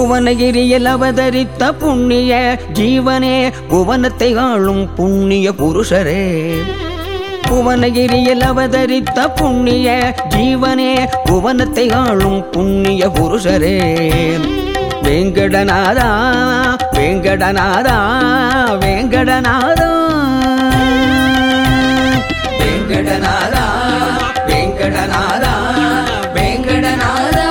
புவனகிரியில் அவதரித்த புண்ணிய ஜீவனே புவனத்தை ஆளும் புண்ணிய புருஷரே புவனகிரியில் அவதரித்த புண்ணிய ஜீவனே புவனத்தை ஆளும் புண்ணிய புருஷரே வெங்கடநாதா வெங்கடநாதா வெங்கடநாதா வெங்கடநாதா வெங்கடநாதா வெங்கடநாதா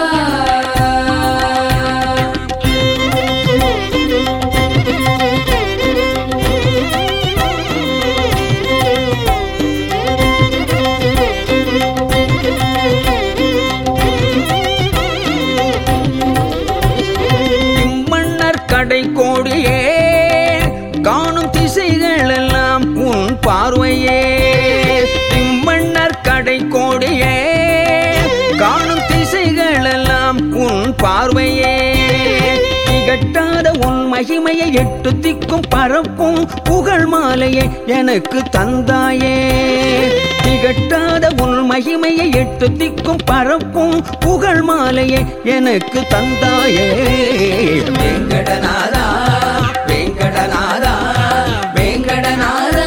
மன்னர் கடை கோடியே காணும் திசைகள் எல்லாம் உன் பார்வையே மன்னர் கடை கோடியே காணும் திசைகள் எல்லாம் உன் பார்வையே திகட்டாத உன் மகிமையை எட்டு திக்கும் பரப்பும் புகழ் மாலையை எனக்கு தந்தாயே திகட்டாத உன் மகிமையை எட்டு திக்கும் பரப்பும் புகழ் மாலையை எனக்கு தந்தாயே வெங்கடநாதா வெங்கடநாதா வெங்கடநாதா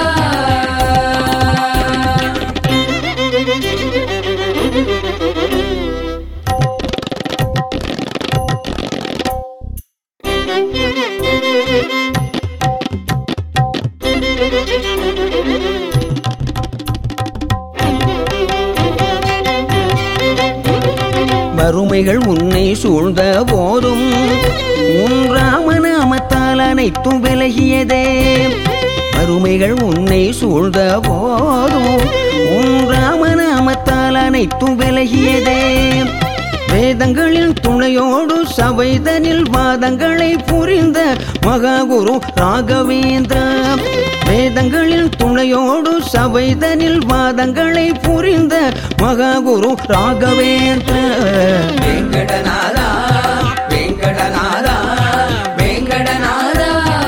வறுமைகள் உன்னை சூழ்ந்த போதும் உன் ராமநாமத்தால் அனைத்தும் விலகியதே வறுமைகள் உன்னை சூழ்ந்த போதும் உன் ராமநாமத்தால் அனைத்தும் விலகியதே வேதங்களின் துணையோடு சபைதனில் வாதங்களை புரிந்த மகாகுரு ராகவேந்திர வேதங்களின் துணையோடு சபைதனில் வாதங்களை புரிந்த மகாகுரு ராகவேந்திர வெங்கடநாதா வெங்கடநாதா வெங்கடநாதா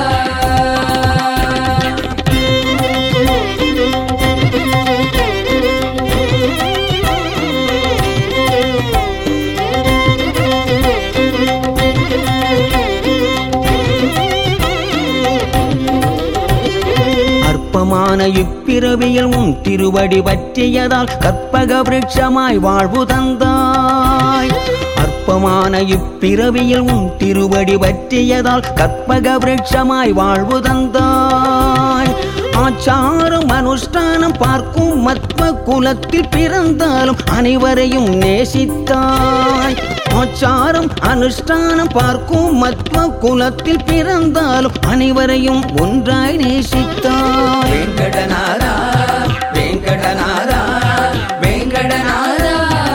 அற்பமான இப்பிறவியில் உன் திருவடி பற்றியதால் கற்பக விருட்சமாய் வாழ்வு தந்தாய் அற்பமான இப்பிறவியில் உன் திருவடி பற்றியதால் கற்பக விருட்சமாய் வாழ்வு தந்தாய் ஆச்சாரம் அனுஷ்டானம் பார்க்கும் மத்வ குலத்தில் பிறந்தாலும் அனைவரையும் நேசித்தாய் ஆச்சாரம் அனுஷ்டானம் பார்க்கும் மத்வ குலத்தில் பிறந்தாலும் அனைவரையும் ஒன்றாய் நேசித்தாய் வெங்கடநாதா வெங்கடநாதா வெங்கடநாதா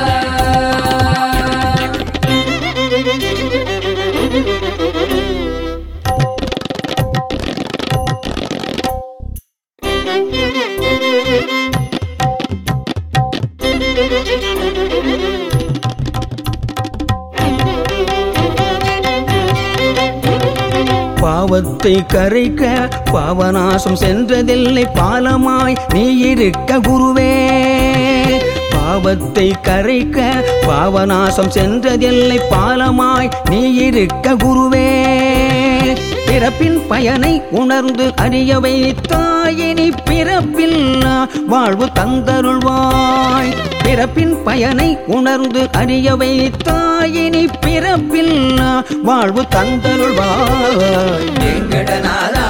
பாவத்தை கரைக்க பாவநாசம் சென்றதில்லை பாலமாய் நீ இருக்க குருவே பாவத்தை கரைக்க பாவநாசம் சென்றதில்லை பாலமாய் நீ இருக்க குருவே பிறப்பின் பயனை உணர்ந்து அறிய வைத்தாயினி பிறப்பில்லா வாழ்வு தந்தருள்வாய் பிறப்பின் பயனை உணர்ந்து அறிய வைத்தாயினி பிறப்பில்லா வாழ்வு தந்தருள்வாய் வெங்கடநாதா